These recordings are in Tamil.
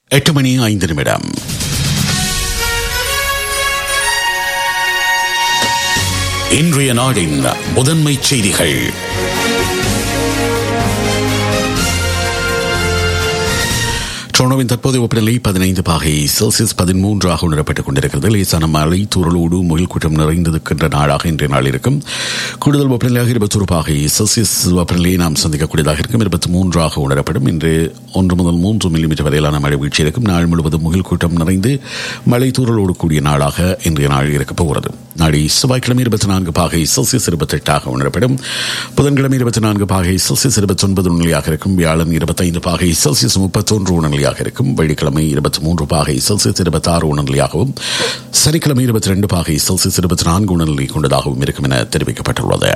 எட்டு மணி ஐந்து நிமிடம் இன்றைய நாடின் முதன்மை செய்திகள் டொரண்டோவின் தற்போதைய வெப்பநிலை பதினைந்து பாகை செல்சியஸ் பதிமூன்றாக உணரப்பட்டுக் கொண்டிருக்கிறது லேசான மழை தூரலோடு முகில் கூட்டம் நிறைந்திருக்கின்ற நாளாக இன்றைய நாள் இருக்கும் கூடுதல் வெப்பநிலையாக இருபத்தொரு பாகை செல்சியஸ் வெப்பநிலையை நாம் சந்திக்கக்கூடியதாக இருக்கும் இருபத்தி மூன்றாக உணரப்படும் இன்று ஒன்று முதல் மூன்று மில்லிமீட்டர் வரையிலான மழை வீழ்ச்சி இருக்கும் நாள் முழுவதும் முகில் கூட்டம் நிறைந்து மழை தூரலோடு கூடிய நாளாக இன்றைய நாள் இருக்கப் போகிறது நாளை செவ்வாய்க்கிழமை இருபத்தி நான்கு பாகை செல்சியஸ் இருபத்தி எட்டாக உணரப்படும் புதன்கிழமை இருபத்தி நான்கு பாகை செல்சியஸ் இருபத்தி ஒன்பது உணர்நிலையாக இருக்கும் வியாழன் இருபத்தைந்து பாகை செல்சியஸ் முப்பத்தொன்று உணர்நிலையாக இருக்கும் வெள்ளிக்கிழமை இருபத்தி மூன்று பாகை செல்சியஸ் இருபத்தி ஆறு உணர்நிலையாகவும் சனிக்கிழமை இருபத்தி ரெண்டு பாகை செல்சியஸ் இருபத்தி நான்கு உணர்நிலை கொண்டதாகவும் இருக்கும் என தெரிவிக்கப்பட்டுள்ளது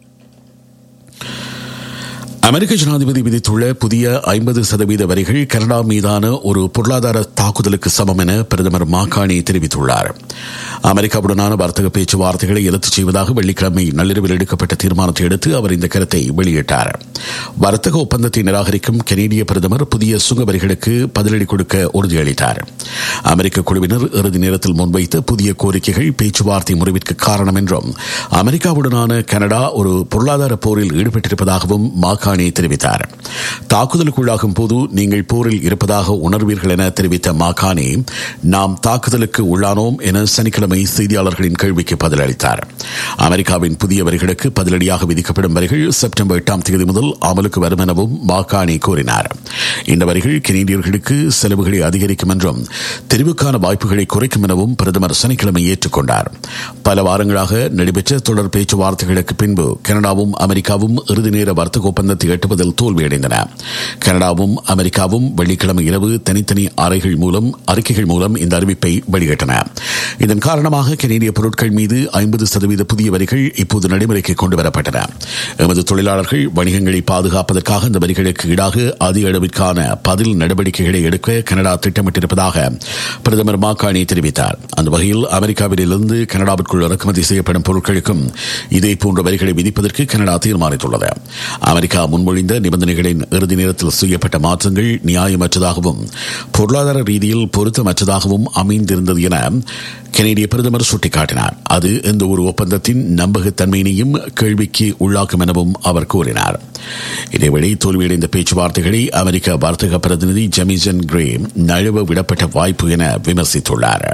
அமெரிக்க ஜனாதிபதி விதித்துள்ள புதிய ஐம்பது சதவீத வரிகள் கனடா மீதான ஒரு பொருளாதார தாக்குதலுக்கு சமம் என பிரதமர் மாகாணி தெரிவித்துள்ளார் அமெரிக்காவுடனான வர்த்தக பேச்சுவார்த்தைகளை இழுத்துச் செய்வதாக வெள்ளிக்கிழமை நள்ளிரவில் எடுக்கப்பட்ட தீர்மானத்தை அடுத்து அவர் இந்த கருத்தை வெளியிட்டார் வர்த்தக ஒப்பந்தத்தை நிராகரிக்கும் கனேடிய பிரதமர் புதிய சுங்க வரிகளுக்கு பதிலடி கொடுக்க உறுதியளித்தார் அமெரிக்க குழுவினர் இறுதி நேரத்தில் முன்வைத்த புதிய கோரிக்கைகள் பேச்சுவார்த்தை முறிவிற்கு காரணம் என்றும் அமெரிக்காவுடனான கனடா ஒரு பொருளாதார போரில் ஈடுபட்டிருப்பதாகவும் மாகாணி மாகாணி தெரிவித்தார் தாக்குதலுக்குள்ளாகும் போது நீங்கள் போரில் இருப்பதாக உணர்வீர்கள் என தெரிவித்த மாகாணி நாம் தாக்குதலுக்கு உள்ளானோம் என சனிக்கிழமை செய்தியாளர்களின் கேள்விக்கு பதிலளித்தார் அமெரிக்காவின் புதிய வரிகளுக்கு பதிலடியாக விதிக்கப்படும் வரிகள் செப்டம்பர் எட்டாம் தேதி முதல் அமலுக்கு வரும் எனவும் மாகாணி கூறினார் இந்த வரிகள் கெனடியர்களுக்கு செலவுகளை அதிகரிக்கும் என்றும் தெரிவுக்கான வாய்ப்புகளை குறைக்கும் எனவும் பிரதமர் சனிக்கிழமை ஏற்றுக்கொண்டார் பல வாரங்களாக நடைபெற்ற தொடர் பேச்சுவார்த்தைகளுக்கு பின்பு கனடாவும் அமெரிக்காவும் இறுதி நேர வர்த்தக ஒப்பந்தத்தை எட்டுவதில் தோல்வியடைந்தன கனடாவும் அமெரிக்காவும் வெள்ளிக்கிழமை இரவு தனித்தனி அறைகள் மூலம் அறிக்கைகள் மூலம் இந்த அறிவிப்பை வெளியிட்டன இதன் காரணமாக கனேடிய பொருட்கள் மீது ஐம்பது சதவீத புதிய வரிகள் இப்போது நடைமுறைக்கு கொண்டு வரப்பட்டன எமது தொழிலாளர்கள் வணிகங்களை பாதுகாப்பதற்காக இந்த வரிகளுக்கு ஈடாக அதிக அளவிற்கான பதில் நடவடிக்கைகளை எடுக்க கனடா திட்டமிட்டிருப்பதாக பிரதமர் மாகாணி தெரிவித்தார் அந்த வகையில் அமெரிக்காவிலிருந்து கனடாவிற்குள் இறக்குமதி செய்யப்படும் பொருட்களுக்கும் இதே போன்ற வரிகளை விதிப்பதற்கு கனடா தீர்மானித்துள்ளது அமெரிக்கா முன்மொழிந்த நிபந்தனைகளின் இறுதி நேரத்தில் செய்யப்பட்ட மாற்றங்கள் நியாயமற்றதாகவும் பொருளாதார ரீதியில் பொருத்தமற்றதாகவும் அமைந்திருந்தது என கனேடிய பிரதமர் சுட்டிக்காட்டினார் அது எந்த ஒரு ஒப்பந்தத்தின் நம்பகத்தன்மையினையும் கேள்விக்கு உள்ளாக்கும் எனவும் அவர் கூறினார் இதேவேளை தோல்வியடைந்த பேச்சுவார்த்தைகளை அமெரிக்க வர்த்தக பிரதிநிதி ஜெமிசன் கிரே நழுவ விடப்பட்ட வாய்ப்பு என விமர்சித்துள்ளார்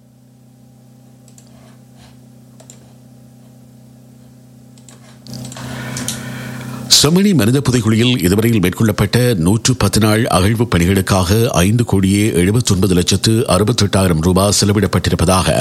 செம்மணி மனித புதைகுழியில் இதுவரையில் மேற்கொள்ளப்பட்ட நூற்று பத்து நாள் அகழ்வு பணிகளுக்காக ஐந்து கோடியே எழுபத்தி ஒன்பது லட்சத்து அறுபத்தி எட்டாயிரம் ரூபாய் செலவிடப்பட்டிருப்பதாக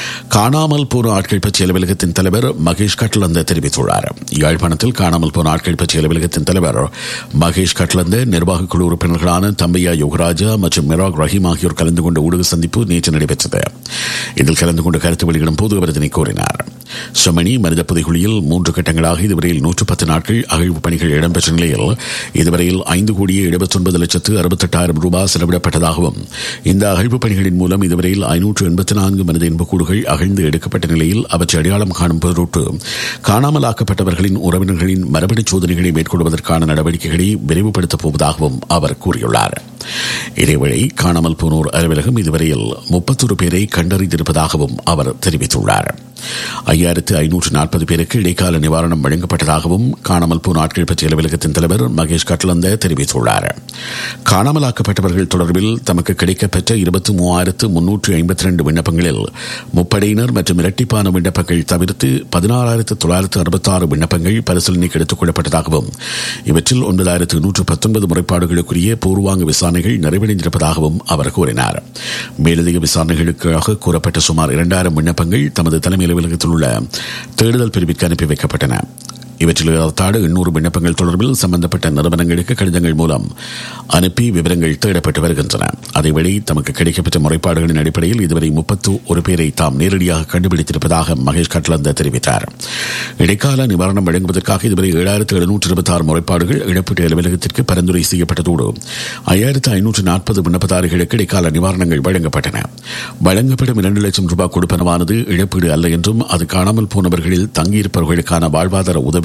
காணாமல் போன ஆட்கள் பற்றிய அலுவலகத்தின் தலைவர் மகேஷ் கட்லந்த தெரிவித்துள்ளார் யாழ்ப்பாணத்தில் காணாமல் போன ஆட்கள் பற்றிய அலுவலகத்தின் தலைவர் மகேஷ் கட்லந்த நிர்வாக குழு உறுப்பினர்களான தம்பையா யோகராஜா மற்றும் மிராக் ரஹீம் ஆகியோர் கலந்து கொண்ட ஊடக சந்திப்பு நேற்று நடைபெற்றது இதில் கலந்து கொண்டு கருத்து வெளியிடும் போது அவர் இதனை கூறினார் செம்மணி மனித புதைகுழியில் மூன்று கட்டங்களாக இதுவரையில் நூற்று பத்து நாட்கள் அகழ்வு பணிகள் இடம்பெற்ற நிலையில் இதுவரையில் ஐந்து கோடியே எழுபத்தி ஒன்பது லட்சத்து அறுபத்தெட்டாயிரம் ரூபாய் செலவிடப்பட்டதாகவும் இந்த அகழ்வு பணிகளின் மூலம் இதுவரையில் ஐநூற்று எண்பத்தி நான்கு மனித இன்பக்கூடுகள் அகழ்ந்து எடுக்கப்பட்ட நிலையில் அவற்றை அடையாளம் காணும் பொருட்டு காணாமலாக்கப்பட்டவர்களின் உறவினர்களின் மரபணு சோதனைகளை மேற்கொள்வதற்கான நடவடிக்கைகளை விரைவுபடுத்தப் போவதாகவும் அவர் கூறியுள்ளார் இதேவேளை காணாமல் போனோர் அலுவலகம் இதுவரையில் முப்பத்தொரு பேரை கண்டறிந்திருப்பதாகவும் அவர் தெரிவித்துள்ளார் ஐயாயிரத்து ஐநூற்று நாற்பது பேருக்கு இடைக்கால நிவாரணம் வழங்கப்பட்டதாகவும் காணாமல் போன ஆட்கள் பற்றிய அலுவலகத்தின் தலைவர் மகேஷ் கட்லந்த தெரிவித்துள்ளார் காணாமலாக்கப்பட்டவர்கள் தொடர்பில் தமக்கு கிடைக்கப்பெற்ற இருபத்தி மூவாயிரத்து முன்னூற்று ஐம்பத்தி ரெண்டு விண்ணப்பங்களில் முப்படையினர் மற்றும் இரட்டிப்பான விண்ணப்பங்கள் தவிர்த்து பதினாறாயிரத்து தொள்ளாயிரத்து அறுபத்தி ஆறு விண்ணப்பங்கள் பரிசீலனைக்கு எடுத்துக் கொள்ளப்பட்டதாகவும் இவற்றில் ஒன்பதாயிரத்து நூற்று பத்தொன்பது முறைப்பாடுகளுக்குரிய பூர்வாங்க விசாரணைகள் நிறைவடைந்திருப்பதாகவும் அவர் கூறினார் மேலதிக விசாரணைகளுக்காக கூறப்பட்ட சுமார் இரண்டாயிரம் விண்ணப்பங்கள் தமது தலைமை அலுவலகத்தில் உள்ள தேடுதல் பிரிவிற்கு அனுப்பி வைக்கப்பட்டன இவற்றில் ஏறத்தாழ எண்ணூறு விண்ணப்பங்கள் தொடர்பில் சம்பந்தப்பட்ட நிறுவனங்களுக்கு கடிதங்கள் மூலம் அனுப்பி விவரங்கள் தேடப்பட்டு வருகின்றன அதேவேளை தமக்கு கிடைக்கப்பட்ட முறைப்பாடுகளின் அடிப்படையில் இதுவரை முப்பத்து ஒரு பேரை தாம் நேரடியாக கண்டுபிடித்திருப்பதாக மகேஷ் கட்லந்த தெரிவித்தார் இடைக்கால நிவாரணம் வழங்குவதற்காக இதுவரை ஏழாயிரத்து எழுநூற்று இருபத்தி ஆறு முறைப்பாடுகள் இழப்பீட்டு அலுவலகத்திற்கு பரிந்துரை செய்யப்பட்டதோடு ஐயாயிரத்து ஐநூற்று நாற்பது விண்ணப்பதாரிகளுக்கு இடைக்கால நிவாரணங்கள் வழங்கப்பட்டன வழங்கப்படும் இரண்டு லட்சம் ரூபாய் கொடுப்பனவானது இழப்பீடு அல்ல என்றும் அது காணாமல் போனவர்களில் தங்கியிருப்பவர்களுக்கான வாழ்வாதார உதவி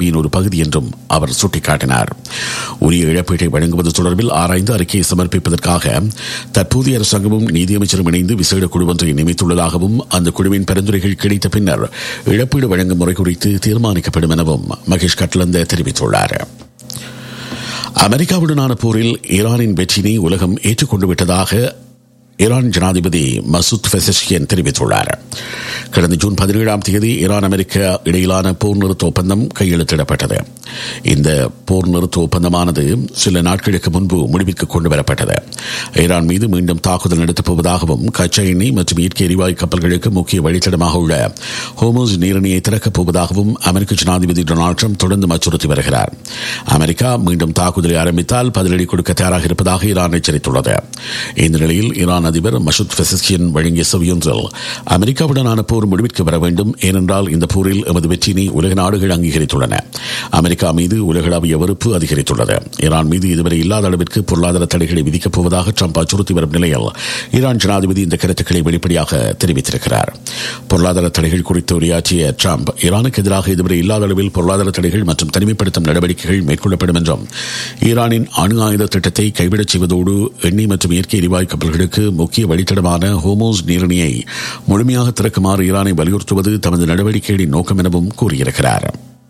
சேவையின் ஒரு பகுதி என்றும் அவர் சுட்டிக்காட்டினார் உரிய இழப்பீட்டை வழங்குவது தொடர்பில் ஆராய்ந்து அறிக்கையை சமர்ப்பிப்பதற்காக தற்போதைய அரசாங்கமும் நீதியமைச்சரும் இணைந்து விசேட குழு ஒன்றை நியமித்துள்ளதாகவும் அந்த குழுவின் பரிந்துரைகள் கிடைத்த பின்னர் இழப்பீடு வழங்கும் முறை குறித்து தீர்மானிக்கப்படும் எனவும் மகேஷ் கட்லந்த தெரிவித்துள்ளார் அமெரிக்காவுடனான போரில் ஈரானின் வெற்றினை உலகம் ஏற்றுக்கொண்டு விட்டதாக ஈரான் ஜனாதிபதி மசூத் பெசஷியன் தெரிவித்துள்ளார் கடந்த ஜூன் பதினேழாம் தேதி ஈரான் அமெரிக்கா இடையிலான போர் நிறுத்த ஒப்பந்தம் கையெழுத்திடப்பட்டது இந்த போர் நிறுத்த ஒப்பந்தமானது சில நாட்களுக்கு முன்பு முடிவுக்கு கொண்டு வரப்பட்டது ஈரான் மீது மீண்டும் தாக்குதல் நடத்தப் போவதாகவும் கச்சா எண்ணெய் மற்றும் இயற்கை எரிவாயு கப்பல்களுக்கு முக்கிய வழித்தடமாக உள்ள ஹோமோஸ் நீரணியை திறக்கப் போவதாகவும் அமெரிக்க ஜனாதிபதி டொனால்டு ட்ரம்ப் தொடர்ந்து அச்சுறுத்தி வருகிறார் அமெரிக்கா மீண்டும் தாக்குதலை ஆரம்பித்தால் பதிலடி கொடுக்க தயாராக இருப்பதாக ஈரான் எச்சரித்துள்ளது இந்த நிலையில் ஈரான் அதிபர் மசூத் பெசஸ்கியன் வழங்கிய செவியொன்றில் அமெரிக்காவுடனான போர் முடிவிற்கு வர வேண்டும் ஏனென்றால் இந்த போரில் எமது வெற்றினை உலக நாடுகள் அங்கீகரித்துள்ளன அமெரிக்கா மீது உலகளாவிய வெறுப்பு அதிகரித்துள்ளது ஈரான் மீது இதுவரை இல்லாத அளவிற்கு பொருளாதார தடைகளை விதிக்கப் போவதாக ட்ரம்ப் அச்சுறுத்தி வரும் நிலையில் ஈரான் ஜனாதிபதி இந்த கருத்துக்களை வெளிப்படையாக தெரிவித்திருக்கிறார் பொருளாதார தடைகள் குறித்து உரையாற்றிய ட்ரம்ப் ஈரானுக்கு எதிராக இதுவரை இல்லாத அளவில் பொருளாதார தடைகள் மற்றும் தனிமைப்படுத்தும் நடவடிக்கைகள் மேற்கொள்ளப்படும் என்றும் ஈரானின் அணு ஆயுத திட்டத்தை கைவிடச் செய்வதோடு எண்ணெய் மற்றும் இயற்கை எரிவாயு கப்பல்களுக்கு முக்கிய வழித்தடமான ஹோமோஸ் நீரணியை முழுமையாக திறக்குமாறு ஈரானை வலியுறுத்துவது தமது நடவடிக்கைகளின் நோக்கம் எனவும் கூறியிருக்கிறார்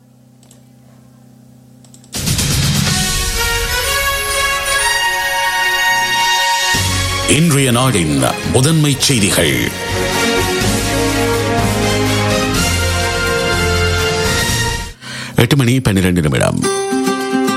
இன்றைய நாடின் முதன்மை செய்திகள் எட்டு மணி பன்னிரண்டு நிமிடம்